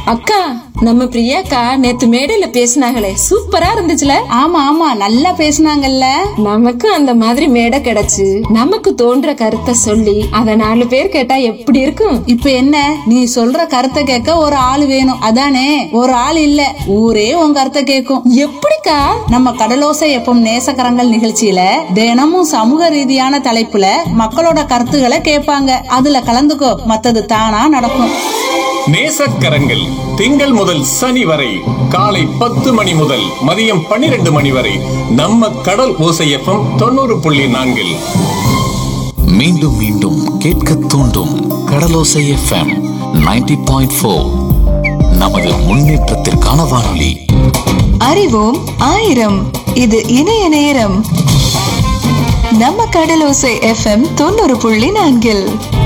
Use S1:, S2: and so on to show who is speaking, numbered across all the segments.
S1: அக்கா நம்ம பிரியாக்கா நேத்து மேடையில பேசினாங்களே சூப்பரா இருந்துச்சுல
S2: ஆமா ஆமா நல்லா பேசுனாங்கல்ல
S1: நமக்கு அந்த மாதிரி மேடை கிடைச்சு நமக்கு தோன்ற கருத்தை சொல்லி அத நாலு பேர் கேட்டா எப்படி இருக்கும்
S2: இப்ப என்ன நீ சொல்ற கருத்தை கேட்க ஒரு ஆள் வேணும் அதானே ஒரு ஆள் இல்ல ஊரே உன் கருத்தை கேட்கும்
S1: எப்படிக்கா
S2: நம்ம கடலோசை எப்பம் நேசக்கரங்கள் நிகழ்ச்சியில தினமும் சமூக ரீதியான தலைப்புல மக்களோட கருத்துக்களை கேட்பாங்க அதுல கலந்துக்கோ மத்தது தானா நடக்கும்
S3: நேசக்கரங்கள் திங்கள் முதல் சனி வரை காலை பத்து மணி முதல் மதியம் பன்னிரண்டு மணி வரை நம்ம கடல் ஓசையப்பம் தொண்ணூறு புள்ளி நான்கில்
S4: மீண்டும் மீண்டும் கேட்க தூண்டும் கடலோசை எஃப்எம் 90.4 பாயிண்ட் ஃபோர் நமது முன்னேற்றத்திற்கான வானொலி
S5: அறிவோம் ஆயிரம் இது இணைய நேரம் நம்ம கடலோசை எஃப்எம் தொண்ணூறு புள்ளி நான்கில்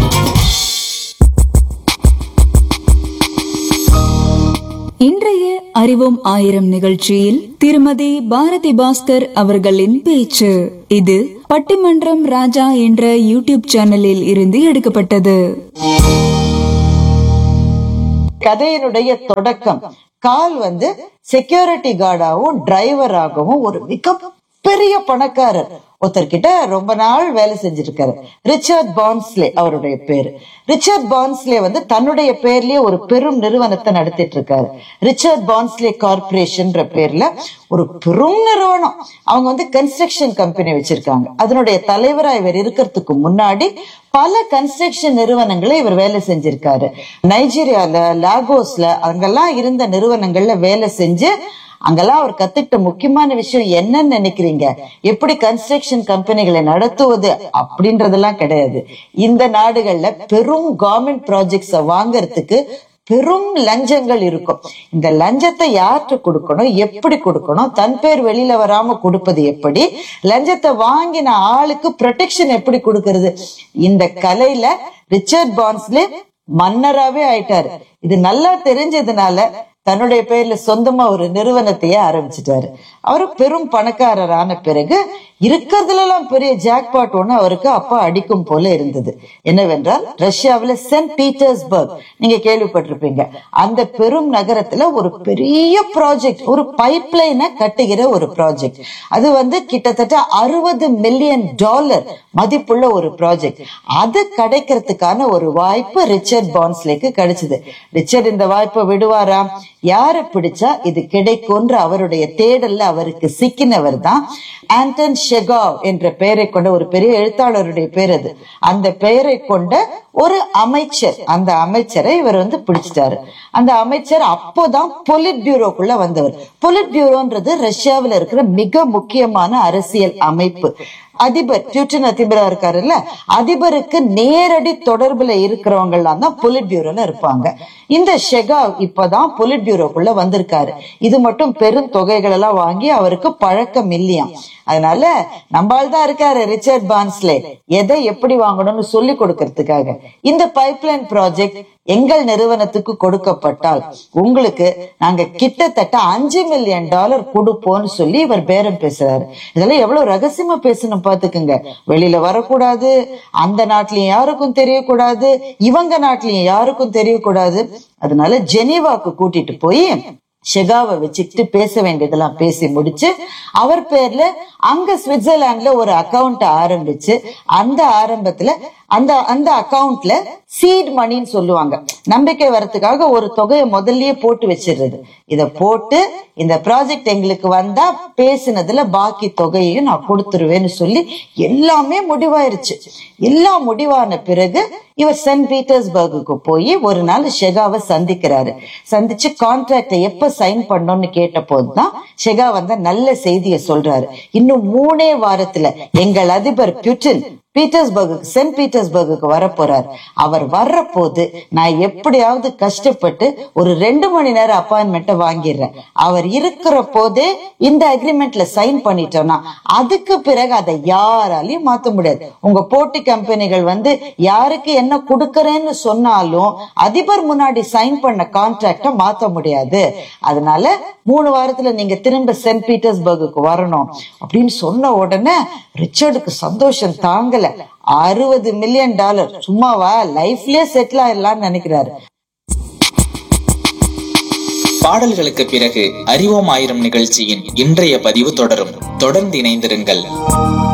S6: இன்றைய அறிவோம் ஆயிரம் நிகழ்ச்சியில் திருமதி பாரதி பாஸ்கர் அவர்களின் பேச்சு இது பட்டிமன்றம் ராஜா என்ற யூடியூப் சேனலில் இருந்து எடுக்கப்பட்டது
S7: கதையினுடைய தொடக்கம் கால் வந்து செக்யூரிட்டி கார்டாவும் டிரைவராகவும் ஒரு மிக பெரிய பணக்காரர் ஒருத்தர்கிட்ட ரொம்ப நாள் வேலை செஞ்சிருக்காரு ரிச்சர்ட் பான்ஸ்லே அவருடைய பேரு ரிச்சர்ட் பான்ஸ்லே வந்து தன்னுடைய பேர்லயே ஒரு பெரும் நிறுவனத்தை நடத்திட்டு இருக்காரு ரிச்சர்ட் பான்ஸ்லே கார்பரேஷன் பேர்ல ஒரு பெரும் நிறுவனம் அவங்க வந்து கன்ஸ்ட்ரக்ஷன் கம்பெனி வச்சிருக்காங்க அதனுடைய தலைவரா இவர் இருக்கிறதுக்கு முன்னாடி பல கன்ஸ்ட்ரக்ஷன் நிறுவனங்களை இவர் வேலை செஞ்சிருக்காரு நைஜீரியால லாகோஸ்ல அங்கெல்லாம் இருந்த நிறுவனங்கள்ல வேலை செஞ்சு அங்கெல்லாம் அவர் கத்துக்கிட்ட முக்கியமான விஷயம் என்னன்னு நினைக்கிறீங்க எப்படி கன்ஸ்ட்ரக்ஷன் கம்பெனிகளை நடத்துவது அப்படின்றதெல்லாம் கிடையாது இந்த நாடுகள்ல பெரும் கவர்மெண்ட் ப்ராஜெக்ட்ஸ வாங்குறதுக்கு பெரும் லஞ்சங்கள் இருக்கும் இந்த லஞ்சத்தை யார்கிட்ட கொடுக்கணும் எப்படி கொடுக்கணும் தன் பேர் வெளியில வராம கொடுப்பது எப்படி லஞ்சத்தை வாங்கின ஆளுக்கு ப்ரொடெக்ஷன் எப்படி கொடுக்கறது இந்த கலையில ரிச்சர்ட் பான்ஸ்லே மன்னராவே ஆயிட்டாரு இது நல்லா தெரிஞ்சதுனால தன்னுடைய பேர்ல சொந்தமா ஒரு நிறுவனத்தையே ஆரம்பிச்சிட்டாரு அவரு பெரும் பணக்காரரான பிறகு இருக்கிறதுல எல்லாம் பெரிய ஜாக்பாட் ஒண்ணு அவருக்கு அப்பா அடிக்கும் போல இருந்தது என்னவென்றால் ரஷ்யாவுல சென்ட் பீட்டர்ஸ்பர்க் நீங்க கேள்விப்பட்டிருப்பீங்க அந்த பெரும் நகரத்துல ஒரு பெரிய ப்ராஜெக்ட் ஒரு பைப் லைனை கட்டுகிற ஒரு ப்ராஜெக்ட் அது வந்து கிட்டத்தட்ட அறுபது மில்லியன் டாலர் மதிப்புள்ள ஒரு ப்ராஜெக்ட் அது கிடைக்கிறதுக்கான ஒரு வாய்ப்பு ரிச்சர்ட் பான்ஸ்லேக்கு கிடைச்சது ரிச்சர்ட் இந்த வாய்ப்பை விடுவாரா யாரை பிடிச்சா இது கிடைக்கும்ன்ற அவருடைய தேடல்ல அவருக்கு சிக்கினவர் தான் ஆண்டன் ஷெகாவ் என்ற பெயரை கொண்ட ஒரு பெரிய எழுத்தாளருடைய பேர் அது அந்த பெயரை கொண்ட ஒரு அமைச்சர் அந்த அமைச்சரை இவர் வந்து பிடிச்சிட்டாரு அந்த அமைச்சர் அப்போதான் பொலிட் பியூரோக்குள்ள வந்தவர் பொலிட் பியூரோன்றது ரஷ்யாவில் இருக்கிற மிக முக்கியமான அரசியல் அமைப்பு அதிபர் பியூட்டின் அதிபரா இருக்காருல்ல அதிபருக்கு நேரடி தொடர்புல இருக்கிறவங்க எல்லாம் தான் பொலிட் பியூரோல இருப்பாங்க இந்த ஷெகாவ் இப்பதான் பொலிட் பியூரோக்குள்ள வந்திருக்காரு இது மட்டும் பெரும் தொகைகள் எல்லாம் வாங்கி அவருக்கு பழக்கம் இல்லையாம் அதனால நம்மால் தான் இருக்காரு ரிச்சர்ட் பான்ஸ்லே எதை எப்படி வாங்கணும்னு சொல்லி கொடுக்கறதுக்காக இந்த பைப்லைன் ப்ராஜெக்ட் எங்கள் நிறுவனத்துக்கு கொடுக்கப்பட்டால் உங்களுக்கு நாங்க கிட்டத்தட்ட அஞ்சு மில்லியன் டாலர் கொடுப்போம்னு சொல்லி இவர் பேரம் பேசுறாரு இதெல்லாம் எவ்வளவு ரகசியமா பேசணும் பாத்துக்குங்க வெளியில வரக்கூடாது அந்த நாட்டிலயும் யாருக்கும் தெரியக்கூடாது இவங்க நாட்டிலயும் யாருக்கும் தெரியக்கூடாது அதனால ஜெனீவாக்கு கூட்டிட்டு போய் ஷெகாவை வச்சுக்கிட்டு பேச வேண்டியதெல்லாம் பேசி முடிச்சு அவர் பேர்ல அங்க சுவிட்சர்லாந்துல ஒரு அக்கவுண்ட் ஆரம்பிச்சு அந்த ஆரம்பத்துல அந்த அந்த அக்கவுண்ட்ல சீட் மணின்னு சொல்லுவாங்க நம்பிக்கை வரத்துக்காக ஒரு தொகையை முதல்லயே போட்டு வச்சிடுறது இத போட்டு இந்த ப்ராஜெக்ட் எங்களுக்கு வந்தா பேசினதுல பாக்கி தொகையையும் நான் கொடுத்துருவேன்னு சொல்லி எல்லாமே முடிவாயிருச்சு எல்லாம் முடிவான பிறகு இவர் சென்ட் பீட்டர்ஸ்பர்குக்கு போய் ஒரு நாள் ஷெகாவை சந்திக்கிறாரு சந்திச்சு கான்ட்ராக்டை எப்ப சைன் பண்ணோம்னு கேட்ட போதுதான் ஷெகா வந்த நல்ல செய்தியை சொல்றாரு இன்னும் மூணே வாரத்துல எங்கள் அதிபர் பியூட்டின் பீட்டர்ஸ்பர்க் சென்ட் பீட்டர்ஸ்பர்க்கு வர போறார் அவர் வர்ற போது நான் எப்படியாவது கஷ்டப்பட்டு ஒரு ரெண்டு மணி நேரம் அப்பாயின்மெண்ட்டை வாங்கிடுறேன் அவர் இருக்கிற போதே இந்த அக்ரிமெண்ட்ல சைன் பண்ணிட்டோம்னா அதுக்கு பிறகு அதை யாராலையும் மாத்த முடியாது உங்க போட்டி கம்பெனிகள் வந்து யாருக்கு என்ன கொடுக்கறேன்னு சொன்னாலும் அதிபர் முன்னாடி சைன் பண்ண கான்ட்ராக்ட மாத்த முடியாது அதனால மூணு வாரத்துல நீங்க திரும்ப சென்ட் பீட்டர்ஸ்பர்க்கு வரணும் அப்படின்னு சொன்ன உடனே ரிச்சர்டுக்கு சந்தோஷம் தாங்கல அறுபது மில்லியன் டாலர் சும்மாவா லைஃப்லயே செட்டில் ஆயிடலாம்னு நினைக்கிறாரு
S8: பாடல்களுக்கு பிறகு அறிவோம் ஆயிரம் நிகழ்ச்சியின் இன்றைய பதிவு தொடரும் தொடர்ந்து இணைந்திருங்கள்